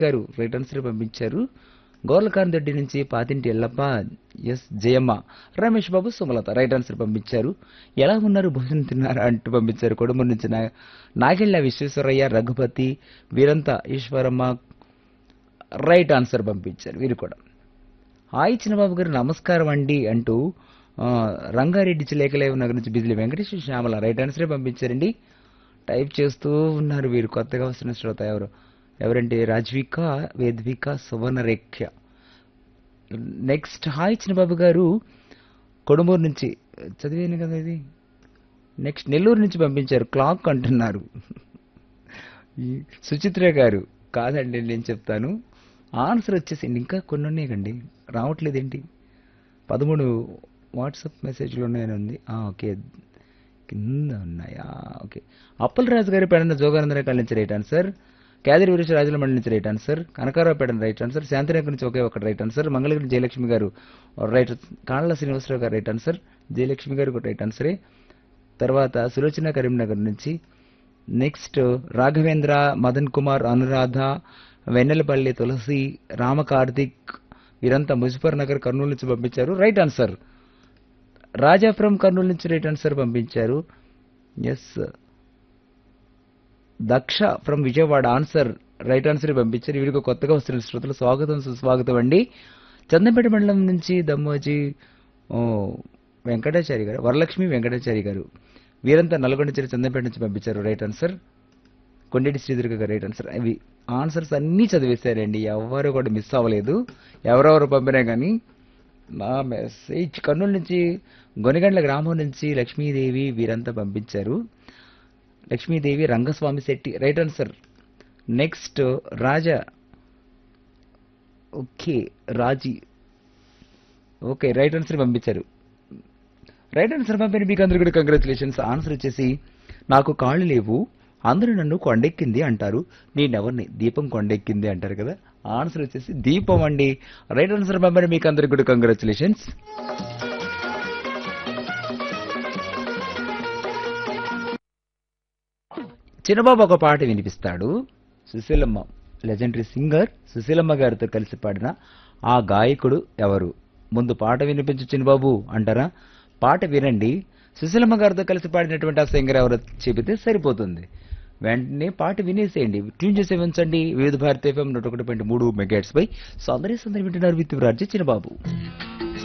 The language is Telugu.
గారు రైట్ ఆన్సర్ పంపించారు గోర్లకాంత్ రెడ్డి నుంచి Pathinti Yellappa S Jayamma Ramesh Babu Sumalatha right answer పంపించారు ఎలా ఉన్నారు భోజనం తిన్నారా అంటూ పంపించారు కొడుమూరు నుంచి నా- నాగెళ్ళ విశ్వేశ్వరయ్య రఘుపతి వీరంత ఈశ్వరమ్మ రైట్ ఆన్సర్ పంపించారు వీరు కూడా హాయ్ చిన్నబాబు గారు నమస్కారం అండి అంటూ ఆ, రంగారెడ్డి చిలేకలేవు నగర్ నుంచి బిజిలి వెంకటేశ్వర శ్యామల రైట్ ఆన్సరే పంపించారండి టైప్ చేస్తూ ఉన్నారు వీరు కొత్తగా వస్తున్న శ్రోత ఎవరు ఎవరంటే రాజ్విక వేద్విక సువర్ణరేఖ్య నెక్స్ట్ హాయ్ చిన్నబాబు గారు కొడుమూరు నుంచి చదివాను కదా ఇది నెక్స్ట్ నెల్లూరు నుంచి పంపించారు క్లాక్ అంటున్నారు ఈ సుచిత్ర గారు కాదండి నేను చెప్తాను ఆన్సర్ వచ్చేసింది ఇంకా కొన్ని ఉన్నాయండి రావట్లేదేంటి పదమూడు వాట్సాప్ మెసేజ్లు ఉన్నాయని ఉంది ఆ, ఓకే కింద ఉన్నాయా ఓకే అప్పలరాజు గారి పెడన జోగానందన కాళ్ళ నుంచి రైట్ ఆన్సర్ కేదరి వీరేష్ రాజుల మండలి నుంచి right answer Kanakarao Pedana right answer Shantinagar నుంచి ఒకే ఒకటి రైట్ ఆన్సర్ మంగళగిరి జయలక్ష్మి గారు రైట్ కాళ్ళ శ్రీనివాసరావు గారు రైట్ ఆన్సర్ జయలక్ష్మి గారు కూడా రైట్ ఆన్సరే తర్వాత సులోచన కరీంనగర్ నుంచి నెక్స్ట్ రాఘవేంద్ర మదన్ కుమార్ అనురాధ వెన్నెలపల్లి తులసి రామ కార్తిక్ వీరంతా ముజఫర్ నగర్ కర్నూలు నుంచి పంపించారు right answer Raja from Kurnool నుంచి రైట్ ఆన్సర్ పంపించారు S Daksha from Vijayawada answer right answer పంపించారు వీరికి కొత్తగా వస్తున్న శ్రోతలు స్వాగతం సుస్వాగతం అండి చందంపేట మండలం నుంచి దమ్మోజీ ఓ, వెంకటాచారి గారు వరలక్ష్మి వెంకటాచారి గారు వీరంతా నల్గొండ చెరి చందంపేట నుంచి పంపించారు రైట్ ఆన్సర్ కొండేటి శ్రీదుర్గ గారు రైట్ ఆన్సర్ అవి ఆన్సర్స్ అన్నీ చదివేశారండి ఎవరు కూడా మిస్ అవ్వలేదు ఎవరెవరు పంపినా కానీ నా మెసేజ్ కర్నూలు నుంచి గొనిగండ్ల గ్రామం నుంచి లక్ష్మీదేవి వీరంతా పంపించారు Lakshmidevi Rangaswamy Shetty right answer next Raja okay Raji okay right answer పంపించారు రైట్ ఆన్సర్ పంపిన మీకు అందరు కూడా కంగ్రాచులేషన్స్ ఆన్సర్ వచ్చేసి నాకు కాళ్ళు లేవు అందరూ నన్ను కొండెక్కింది అంటారు నేనెవరిని దీపం కొండెక్కింది అంటారు కదా ఆన్సర్ వచ్చేసి దీపం అండి రైట్ ఆన్సర్ పంపిన మీకు అందరికి కూడా కంగ్రాచులేషన్స్ చిన్నబాబు ఒక పాట వినిపిస్తాడు సుశీలమ్మ లెజెండరీ సింగర్ సుశీలమ్మ గారితో కలిసి పాడిన ఆ గాయకుడు ఎవరు ముందు పాట వినిపించు చిన్నబాబు అంటారా పాట వినండి సుశీలమ్మ గారితో కలిసి పాడినటువంటి ఆ సింగర్ ఎవరో చెబితే సరిపోతుంది వెంటనే పాట వినేసేయండి ట్యూన్ చేసి ఉంచండి వివిధ భారత ఎఫ్ఎం నూట ఒకటి పాయింట్ మూడు మెగాట్స్ పై సౌందర్య సుందరి వింటున్నారు విత్ రాజ్య చిన్నబాబు